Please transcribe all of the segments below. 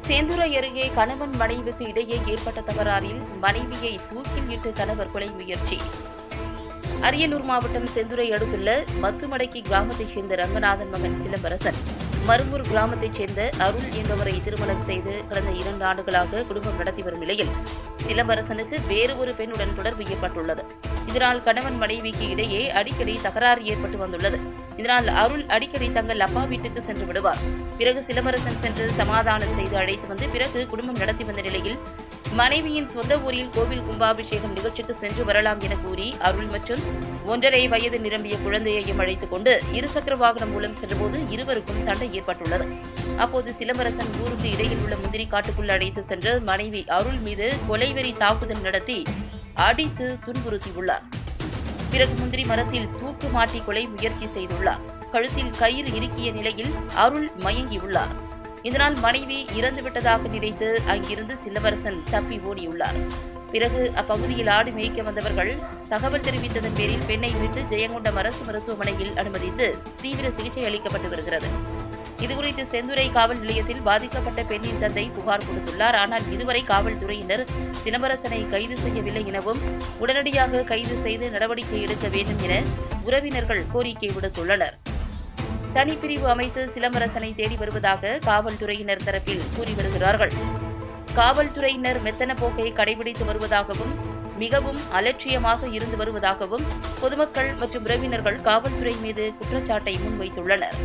சேந்துரை அருகே கணவன் மனைவிக்கு இடையே ஏற்பட்ட தகராறில் மனைவியை தூக்கில் இட்டு கணவர் கொலை முயற்சி அரியலூர் மாவட்டம் செந்துரை அடுத்துள்ள மத்துமடக்கி கிராமத்தைச் சேர்ந்த ரங்கநாதன் மகன் சிலம்பரசன் மருங்கூர் கிராமத்தைச் சேர்ந்த அருள் என்பவரை திருமணம் செய்து கடந்த இரண்டு ஆண்டுகளாக குடும்பம் நடத்தி வரும் நிலையில் சிலம்பரசனுக்கு வேறு ஒரு பெண்ணுடன் தொடர்பு ஏற்பட்டுள்ளது இதனால் கணவன் மனைவிக்கு இடையே அடிக்கடி தகராறு ஏற்பட்டு வந்துள்ளது இதனால் அருள் அடிக்கடி தங்கள் அப்பா வீட்டுக்கு சென்று விடுவார் பிறகு சிலம்பரசன் சென்று சமாதானம் செய்து அழைத்து வந்து பிறகு குடும்பம் நடத்தி வந்த நிலையில் மனைவியின் சொந்த ஊரில் கோவில் கும்பாபிஷேகம் நிகழ்ச்சிக்கு சென்று வரலாம் என கூறி அருள் மற்றும் ஒன்றரை வயது நிரம்பிய குழந்தையையும் அழைத்துக் கொண்டு இருசக்கர வாகனம் மூலம் சென்றபோது இருவருக்கும் சண்டை ஏற்பட்டுள்ளது அப்போது சிலம்பரசன் ஊருக்கு இடையில் உள்ள முந்திரி காட்டுக்குள் அழைத்து சென்று மனைவி அருள் மீது கொலைவெறி தாக்குதல் நடத்தி அடித்து துன்புறுத்தியுள்ளார் பிறகு முந்திரி மரத்தில் தூக்கு மாட்டி கொலை முயற்சி செய்துள்ளார் கழுத்தில் கயிறு இறுக்கிய நிலையில் அருள் மயங்கியுள்ளார் இதனால் மனைவி இறந்துவிட்டதாக நினைத்து அங்கிருந்து சிலவரசன் தப்பி ஓடியுள்ளார் பிறகு அப்பகுதியில் ஆடு மேய்க்க வந்தவர்கள் தகவல் தெரிவித்ததன் பேரில் பெண்ணை மீட்டு ஜெயங்கொண்டம் அரசு மருத்துவமனையில் அனுமதித்து தீவிர சிகிச்சை அளிக்கப்பட்டு வருகிறது இதுகுறித்து செந்துறை காவல் நிலையத்தில் பாதிக்கப்பட்ட பெண்ணின் தந்தை புகார் கொடுத்துள்ளார் ஆனால் இதுவரை காவல்துறையினர் சிலம்பரசனை கைது செய்யவில்லை எனவும் உடனடியாக கைது செய்து நடவடிக்கை எடுக்க வேண்டும் என உறவினர்கள் கோரிக்கை விடுத்துள்ளனர் தனிப்பிரிவு அமைத்து சிலம்பரசனை தேடி வருவதாக காவல்துறையினர் தரப்பில் கூறி வருகிறார்கள் காவல்துறையினர் மெத்தன போக்கை கடைபிடித்து வருவதாகவும் மிகவும் அலட்சியமாக இருந்து வருவதாகவும் பொதுமக்கள் மற்றும் உறவினர்கள் காவல்துறை மீது குற்றச்சாட்டை முன்வைத்துள்ளனர்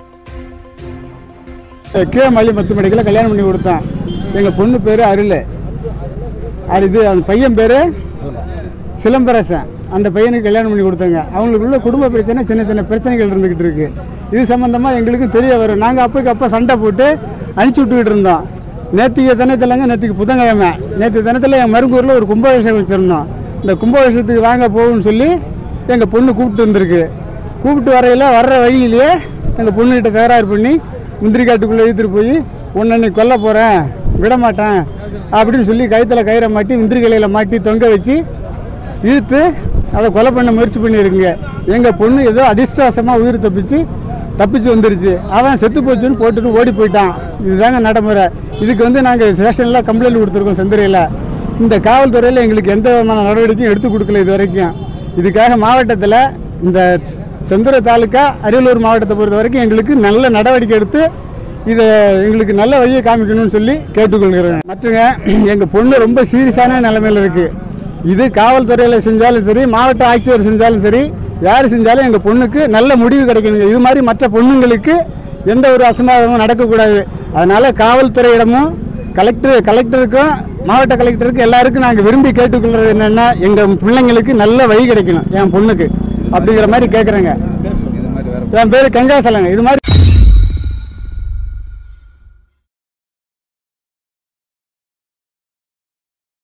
கீழே மல்லி பத்து மணிக்கெல்லாம் கல்யாணம் பண்ணி கொடுத்தான் எங்கள் பொண்ணு பேர் அருள் அது இது அந்த பையன் பேர் சிலம்பரசன் அந்த பையனுக்கு கல்யாணம் பண்ணி கொடுத்தாங்க அவங்களுக்குள்ள குடும்ப பிரச்சனை சின்ன சின்ன பிரச்சனைகள் இருந்துக்கிட்டு இருக்கு இது சம்மந்தமாக எங்களுக்கும் தெரிய வரும் நாங்கள் அப்போக்கு அப்போ சண்டை போட்டு அனுப்பிச்சி விட்டுக்கிட்டு இருந்தோம் நேற்றுக்கு தினத்திலங்க நேற்றுக்கு புதன்கிழமை நேற்று தினத்தில் என் மருங்கூரில் ஒரு கும்பாபிஷேகம் வச்சுருந்தோம் இந்த கும்பாபிஷேகத்துக்கு வாங்க போகும்னு சொல்லி எங்கள் பொண்ணு கூப்பிட்டு வந்திருக்கு கூப்பிட்டு வரையில் வர்ற வழியிலேயே எங்கள் பொண்ணுகிட்ட தகராறு பண்ணி முந்திரி காட்டுக்குள்ளே இழுத்துட்டு போய் உன்னை நீ கொல்ல போகிறேன் விட மாட்டேன் அப்படின்னு சொல்லி கயித்துல கயிறை மாட்டி முந்திரி கிளையில் மாட்டி தொங்க வச்சு இழுத்து அதை கொலை பண்ண முயற்சி பண்ணியிருக்குங்க எங்கள் பொண்ணு ஏதோ அதிர்ஷ்டவசமாக உயிர் தப்பிச்சு தப்பிச்சு வந்துருச்சு அவன் செத்து போச்சுன்னு போட்டுட்டு ஓடி போயிட்டான் இதுதாங்க நடைமுறை இதுக்கு வந்து நாங்கள் ஸ்டேஷனில் கம்ப்ளைண்ட் கொடுத்துருக்கோம் செந்துறையில் இந்த காவல்துறையில் எங்களுக்கு எந்த விதமான நடவடிக்கையும் எடுத்து கொடுக்கல இது வரைக்கும் இதுக்காக மாவட்டத்தில் இந்த செந்துறை தாலுக்கா அரியலூர் மாவட்டத்தை பொறுத்த வரைக்கும் எங்களுக்கு நல்ல நடவடிக்கை எடுத்து இதை எங்களுக்கு நல்ல வழியை காமிக்கணும்னு சொல்லி கேட்டுக்கொள்கிறேன் மற்றங்க எங்கள் பொண்ணு ரொம்ப சீரியஸான நிலைமையில் இருக்குது இது காவல்துறையில் செஞ்சாலும் சரி மாவட்ட ஆட்சியர் செஞ்சாலும் சரி யார் செஞ்சாலும் எங்கள் பொண்ணுக்கு நல்ல முடிவு கிடைக்கணுங்க இது மாதிரி மற்ற பொண்ணுங்களுக்கு எந்த ஒரு அசம்பாவிதமும் நடக்கக்கூடாது அதனால் காவல்துறையிடமும் கலெக்டர் கலெக்டருக்கும் மாவட்ட கலெக்டருக்கு எல்லாருக்கும் நாங்கள் விரும்பி கேட்டுக்கொள்கிறது என்னென்னா எங்கள் பிள்ளைங்களுக்கு நல்ல வழி கிடைக்கணும் என் பொண்ணுக்கு அப்படிங்கிற மாதிரி கேட்குறேங்க என் பேர் கங்காசலங்க இது மாதிரி